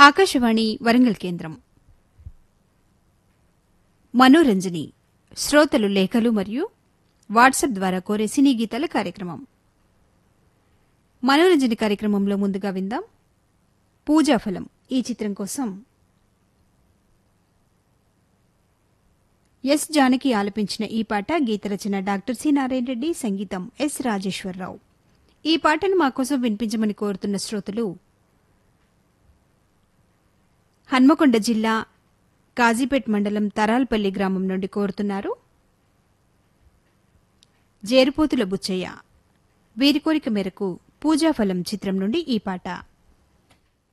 ఆకాశవాణి వరంగల్ కేంద్రం మనోరంజని శ్రోతలు లేఖలు మరియు వాట్సాప్ ద్వారా కోరే సినీ గీతాల కార్యక్రమం మనోరంజని కార్యక్రమంలో ముందుగా విందాం పూజాఫలం ఈ చిత్రం కోసం ఎస్ జానకి ఆలపించిన ఈ పాట గీత రచన డాక్టర్ సి నారాయణ రెడ్డి సంగీతం ఎస్ రాజేశ్వరరావు ఈ పాటను మా కోసం వినిపించమని కోరుతున్న శ్రోతలు హన్మకొండ జిల్లా కాజీపేట్ మండలం తరాల్పల్లి గ్రామం నుండి కోరుతున్నారు జేరుపోతుల బుచ్చయ్య వీరి కోరిక మేరకు పూజాఫలం చిత్రం నుండి ఈ పాట